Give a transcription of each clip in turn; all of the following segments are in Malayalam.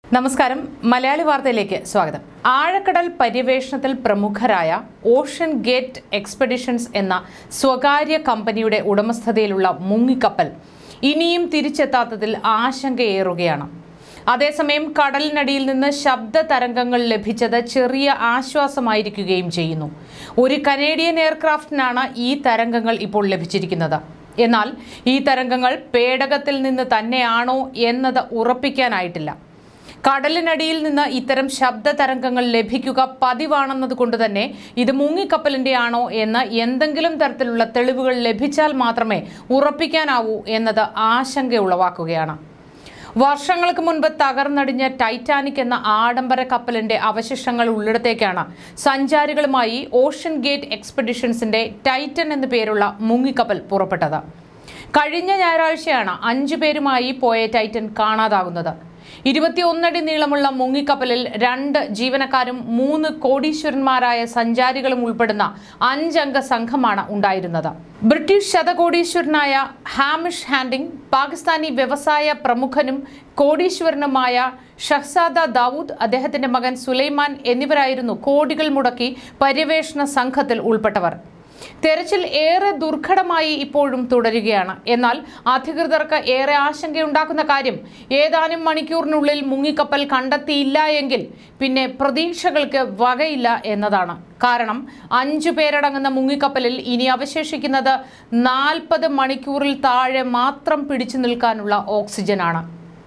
നമസ്കാരം മലയാളി വാർത്തയിലേക്ക് സ്വാഗതം ആഴക്കടൽ പര്യവേഷണത്തിൽ പ്രമുഖരായ ഓഷ്യൻ ഗേറ്റ് എക്സ്പെഡിഷൻസ് എന്ന സ്വകാര്യ കമ്പനിയുടെ ഉടമസ്ഥതയിലുള്ള മുങ്ങിക്കപ്പൽ ഇനിയും തിരിച്ചെത്താത്തതിൽ ആശങ്കയേറുകയാണ് അതേസമയം കടലിനടിയിൽ നിന്ന് ശബ്ദ തരംഗങ്ങൾ ലഭിച്ചത് ചെറിയ ആശ്വാസമായിരിക്കുകയും ചെയ്യുന്നു ഒരു കനേഡിയൻ എയർക്രാഫ്റ്റിനാണ് ഈ തരംഗങ്ങൾ ഇപ്പോൾ ലഭിച്ചിരിക്കുന്നത് എന്നാൽ ഈ തരംഗങ്ങൾ പേടകത്തിൽ നിന്ന് തന്നെയാണോ എന്നത് ഉറപ്പിക്കാനായിട്ടില്ല കടലിനടിയിൽ നിന്ന് ഇത്തരം ശബ്ദ തരംഗങ്ങൾ ലഭിക്കുക പതിവാണെന്നതുകൊണ്ട് തന്നെ ഇത് മുങ്ങിക്കപ്പലിന്റെ ആണോ എന്ന് എന്തെങ്കിലും തരത്തിലുള്ള തെളിവുകൾ ലഭിച്ചാൽ മാത്രമേ ഉറപ്പിക്കാനാവൂ എന്നത് ആശങ്ക ഉളവാക്കുകയാണ് വർഷങ്ങൾക്ക് മുൻപ് തകർന്നടിഞ്ഞ ടൈറ്റാനിക് എന്ന ആഡംബര കപ്പലിന്റെ അവശിഷ്ടങ്ങൾ ഉള്ളിടത്തേക്കാണ് സഞ്ചാരികളുമായി ഓഷ്യൻ ഗേറ്റ് എക്സ്പെഡിഷൻസിന്റെ ടൈറ്റൻ എന്നു പേരുള്ള മുങ്ങിക്കപ്പൽ പുറപ്പെട്ടത് കഴിഞ്ഞ ഞായറാഴ്ചയാണ് അഞ്ചു പേരുമായി പോയ ടൈറ്റൻ കാണാതാകുന്നത് ഇരുപത്തിയൊന്നടി നീളമുള്ള മുങ്ങിക്കപ്പലിൽ രണ്ട് ജീവനക്കാരും മൂന്ന് കോടീശ്വരന്മാരായ സഞ്ചാരികളും ഉൾപ്പെടുന്ന അഞ്ചംഗ സംഘമാണ് ഉണ്ടായിരുന്നത് ബ്രിട്ടീഷ് ശതകോടീശ്വരനായ ഹാമിഷ് ഹാൻഡിംഗ് പാകിസ്ഥാനി വ്യവസായ പ്രമുഖനും കോടീശ്വരനുമായ ഷഹ്സാദ ദാവൂദ് അദ്ദേഹത്തിന്റെ മകൻ സുലൈമാൻ എന്നിവരായിരുന്നു കോടികൾ മുടക്കി പര്യവേഷണ സംഘത്തിൽ ഉൾപ്പെട്ടവർ തെരച്ചിൽ ഏറെ ദുർഘടമായി ഇപ്പോഴും തുടരുകയാണ് എന്നാൽ അധികൃതർക്ക് ഏറെ ആശങ്കയുണ്ടാക്കുന്ന കാര്യം ഏതാനും മണിക്കൂറിനുള്ളിൽ മുങ്ങിക്കപ്പൽ കണ്ടെത്തിയില്ല എങ്കിൽ പിന്നെ പ്രതീക്ഷകൾക്ക് വകയില്ല എന്നതാണ് കാരണം അഞ്ചു പേരടങ്ങുന്ന മുങ്ങിക്കപ്പലിൽ ഇനി അവശേഷിക്കുന്നത് നാൽപ്പത് മണിക്കൂറിൽ താഴെ മാത്രം പിടിച്ചു നിൽക്കാനുള്ള ഓക്സിജനാണ്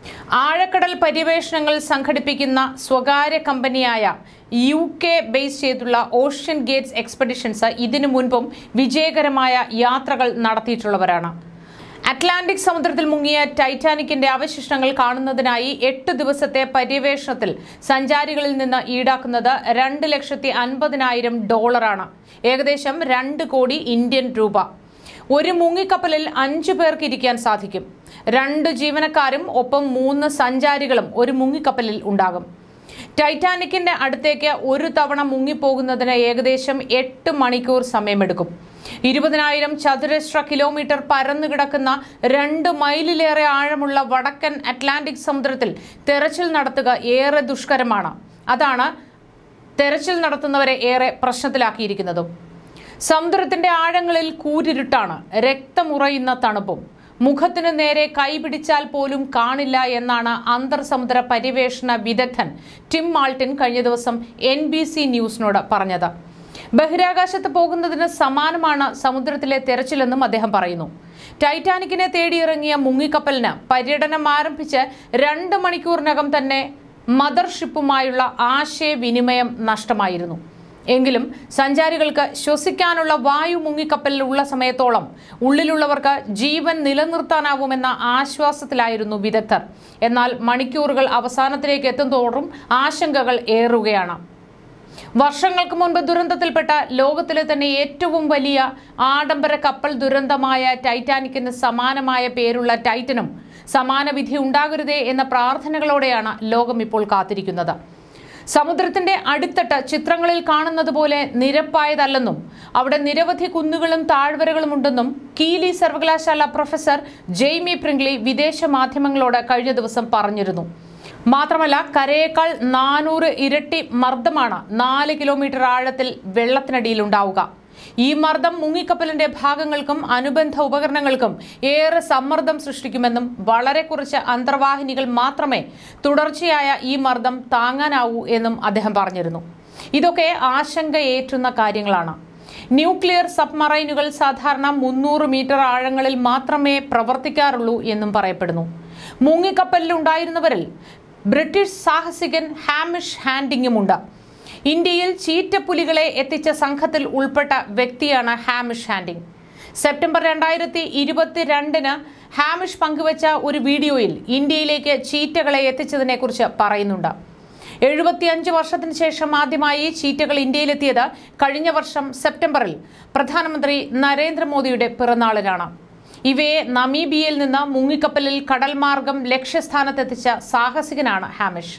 ആഴക്കടൽ പര്യവേഷണങ്ങൾ സംഘടിപ്പിക്കുന്ന സ്വകാര്യ കമ്പനിയായ യു കെ ബേസ് ചെയ്തുള്ള ഓഷ്യൻ ഗേറ്റ്സ് എക്സ്പെഡിഷൻസ് ഇതിനു മുൻപും വിജയകരമായ യാത്രകൾ നടത്തിയിട്ടുള്ളവരാണ് അറ്റ്ലാന്റിക് സമുദ്രത്തിൽ മുങ്ങിയ ടൈറ്റാനിക്കിന്റെ അവശിഷ്ടങ്ങൾ കാണുന്നതിനായി എട്ട് ദിവസത്തെ പര്യവേഷണത്തിൽ സഞ്ചാരികളിൽ നിന്ന് ഈടാക്കുന്നത് രണ്ട് ലക്ഷത്തി അൻപതിനായിരം ഡോളറാണ് ഏകദേശം രണ്ട് കോടി ഇന്ത്യൻ രൂപ ഒരു മുങ്ങിക്കപ്പലിൽ അഞ്ചു പേർക്ക് ഇരിക്കാൻ സാധിക്കും രണ്ട് ജീവനക്കാരും ഒപ്പം മൂന്ന് സഞ്ചാരികളും ഒരു മുങ്ങിക്കപ്പലിൽ ഉണ്ടാകും ടൈറ്റാനിക്കിന്റെ അടുത്തേക്ക് ഒരു തവണ മുങ്ങിപ്പോകുന്നതിന് ഏകദേശം എട്ട് മണിക്കൂർ സമയമെടുക്കും ഇരുപതിനായിരം ചതുരശ്ര കിലോമീറ്റർ പരന്നു കിടക്കുന്ന രണ്ട് മൈലിലേറെ ആഴമുള്ള വടക്കൻ അറ്റ്ലാന്റിക് സമുദ്രത്തിൽ തെരച്ചിൽ നടത്തുക ഏറെ ദുഷ്കരമാണ് അതാണ് തെരച്ചിൽ നടത്തുന്നവരെ ഏറെ പ്രശ്നത്തിലാക്കിയിരിക്കുന്നതും സമുദ്രത്തിന്റെ ആഴങ്ങളിൽ കൂരിരുട്ടാണ് രക്തമുറയുന്ന തണുപ്പും മുഖത്തിന് നേരെ കൈപിടിച്ചാൽ പോലും കാണില്ല എന്നാണ് അന്തർസമുദ്ര പര്യവേഷണ വിദഗ്ധൻ ടിം മാൾട്ടിൻ കഴിഞ്ഞ ദിവസം എൻ ബി സി ന്യൂസിനോട് പറഞ്ഞത് ബഹിരാകാശത്ത് പോകുന്നതിന് സമാനമാണ് സമുദ്രത്തിലെ തെരച്ചിലെന്നും അദ്ദേഹം പറയുന്നു ടൈറ്റാനിക്കിനെ തേടിയിറങ്ങിയ മുങ്ങിക്കപ്പലിന് പര്യടനം ആരംഭിച്ച് രണ്ട് മണിക്കൂറിനകം തന്നെ മദർഷിപ്പുമായുള്ള ആശയവിനിമയം നഷ്ടമായിരുന്നു എങ്കിലും സഞ്ചാരികൾക്ക് ശ്വസിക്കാനുള്ള വായു മുങ്ങിക്കപ്പലിൽ ഉള്ള സമയത്തോളം ഉള്ളിലുള്ളവർക്ക് ജീവൻ നിലനിർത്താനാവുമെന്ന ആശ്വാസത്തിലായിരുന്നു വിദഗ്ധർ എന്നാൽ മണിക്കൂറുകൾ അവസാനത്തിലേക്ക് എത്തുന്തോറും ആശങ്കകൾ ഏറുകയാണ് വർഷങ്ങൾക്ക് മുൻപ് ദുരന്തത്തിൽപ്പെട്ട ലോകത്തിലെ തന്നെ ഏറ്റവും വലിയ ആഡംബര കപ്പൽ ദുരന്തമായ ടൈറ്റാനിക്കിന് സമാനമായ പേരുള്ള ടൈറ്റനും സമാന വിധി ഉണ്ടാകരുതേ എന്ന പ്രാർത്ഥനകളോടെയാണ് ലോകം ഇപ്പോൾ കാത്തിരിക്കുന്നത് സമുദ്രത്തിന്റെ അടിത്തട്ട് ചിത്രങ്ങളിൽ കാണുന്നത് പോലെ നിരപ്പായതല്ലെന്നും അവിടെ നിരവധി കുന്നുകളും താഴ്വരകളും ഉണ്ടെന്നും കീലി സർവകലാശാല പ്രൊഫസർ ജെയ്മി പ്രിംഗ്ലി വിദേശ മാധ്യമങ്ങളോട് കഴിഞ്ഞ ദിവസം പറഞ്ഞിരുന്നു മാത്രമല്ല കരയേക്കാൾ നാനൂറ് ഇരട്ടി മർദ്ദമാണ് നാല് കിലോമീറ്റർ ആഴത്തിൽ വെള്ളത്തിനടിയിൽ ഉണ്ടാവുക ഈ മർദ്ദം മുങ്ങിക്കപ്പലിന്റെ ഭാഗങ്ങൾക്കും അനുബന്ധ ഉപകരണങ്ങൾക്കും ഏറെ സമ്മർദ്ദം സൃഷ്ടിക്കുമെന്നും വളരെ കുറച്ച് അന്തർവാഹിനികൾ മാത്രമേ തുടർച്ചയായ ഈ മർദ്ദം താങ്ങാനാവൂ എന്നും അദ്ദേഹം പറഞ്ഞിരുന്നു ഇതൊക്കെ ആശങ്കയേറ്റുന്ന കാര്യങ്ങളാണ് ന്യൂക്ലിയർ സബ്മറൈനുകൾ സാധാരണ മുന്നൂറ് മീറ്റർ ആഴങ്ങളിൽ മാത്രമേ പ്രവർത്തിക്കാറുള്ളൂ എന്നും പറയപ്പെടുന്നു മുങ്ങിക്കപ്പലിൽ ഉണ്ടായിരുന്നവരിൽ ബ്രിട്ടീഷ് സാഹസികൻ ഹാമിഷ് ഹാൻഡിങ്ങുമുണ്ട് ഇന്ത്യയിൽ ചീറ്റപ്പുലികളെ എത്തിച്ച സംഘത്തിൽ ഉൾപ്പെട്ട വ്യക്തിയാണ് ഹാമിഷ് ഹാൻഡിങ് സെപ്റ്റംബർ രണ്ടായിരത്തി ഇരുപത്തിരണ്ടിന് ഹാമിഷ് പങ്കുവച്ച ഒരു വീഡിയോയിൽ ഇന്ത്യയിലേക്ക് ചീറ്റകളെ എത്തിച്ചതിനെക്കുറിച്ച് പറയുന്നുണ്ട് എഴുപത്തിയഞ്ച് വർഷത്തിന് ശേഷം ആദ്യമായി ചീറ്റകൾ ഇന്ത്യയിലെത്തിയത് കഴിഞ്ഞ വർഷം സെപ്റ്റംബറിൽ പ്രധാനമന്ത്രി നരേന്ദ്രമോദിയുടെ പിറന്നാളിനാണ് ഇവയെ നമീബിയയിൽ നിന്ന് മുങ്ങിക്കപ്പലിൽ കടൽ മാർഗം ലക്ഷ്യസ്ഥാനത്തെത്തിച്ച സാഹസികനാണ് ഹാമിഷ്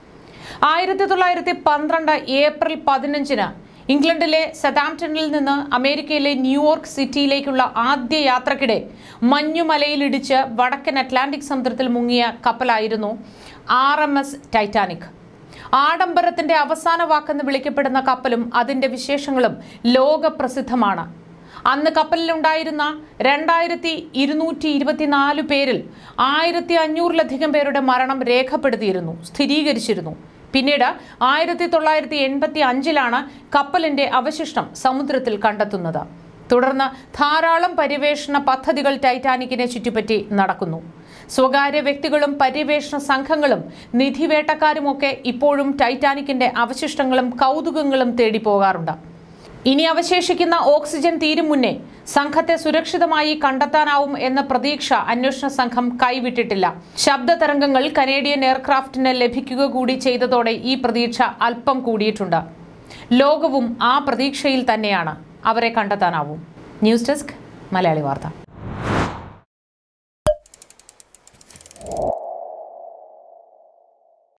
ആയിരത്തി തൊള്ളായിരത്തി പന്ത്രണ്ട് ഏപ്രിൽ പതിനഞ്ചിന് ഇംഗ്ലണ്ടിലെ സതാംപ്ടണിൽ നിന്ന് അമേരിക്കയിലെ ന്യൂയോർക്ക് സിറ്റിയിലേക്കുള്ള ആദ്യ യാത്രക്കിടെ മഞ്ഞുമലയിലിടിച്ച് വടക്കൻ അറ്റ്ലാന്റിക് സമുദ്രത്തിൽ മുങ്ങിയ കപ്പലായിരുന്നു ആർ എം എസ് ടൈറ്റാനിക് ആഡംബരത്തിന്റെ അവസാന വാക്കെന്ന് വിളിക്കപ്പെടുന്ന കപ്പലും അതിന്റെ വിശേഷങ്ങളും ലോകപ്രസിദ്ധമാണ് അന്ന് കപ്പലിലുണ്ടായിരുന്ന രണ്ടായിരത്തി ഇരുന്നൂറ്റി ഇരുപത്തിനാല് പേരിൽ ആയിരത്തി അഞ്ഞൂറിലധികം പേരുടെ മരണം രേഖപ്പെടുത്തിയിരുന്നു സ്ഥിരീകരിച്ചിരുന്നു പിന്നീട് ആയിരത്തി തൊള്ളായിരത്തി എൺപത്തി അഞ്ചിലാണ് കപ്പലിന്റെ അവശിഷ്ടം സമുദ്രത്തിൽ കണ്ടെത്തുന്നത് തുടർന്ന് ധാരാളം പര്യവേഷണ പദ്ധതികൾ ടൈറ്റാനിക്കിനെ ചുറ്റിപ്പറ്റി നടക്കുന്നു സ്വകാര്യ വ്യക്തികളും പര്യവേഷണ സംഘങ്ങളും നിധിവേട്ടക്കാരുമൊക്കെ ഇപ്പോഴും ടൈറ്റാനിക്കിന്റെ അവശിഷ്ടങ്ങളും കൗതുകങ്ങളും തേടി പോകാറുണ്ട് ഇനി അവശേഷിക്കുന്ന ഓക്സിജൻ തീരും മുന്നേ സംഘത്തെ സുരക്ഷിതമായി കണ്ടെത്താനാവും എന്ന പ്രതീക്ഷ അന്വേഷണ സംഘം കൈവിട്ടിട്ടില്ല ശബ്ദ തരംഗങ്ങൾ കനേഡിയൻ എയർക്രാഫ്റ്റിന് ലഭിക്കുക കൂടി ചെയ്തതോടെ ഈ പ്രതീക്ഷ അല്പം കൂടിയിട്ടുണ്ട് ലോകവും ആ പ്രതീക്ഷയിൽ തന്നെയാണ് അവരെ കണ്ടെത്താനാവും ന്യൂസ് ഡെസ്ക് മലയാളി വാർത്ത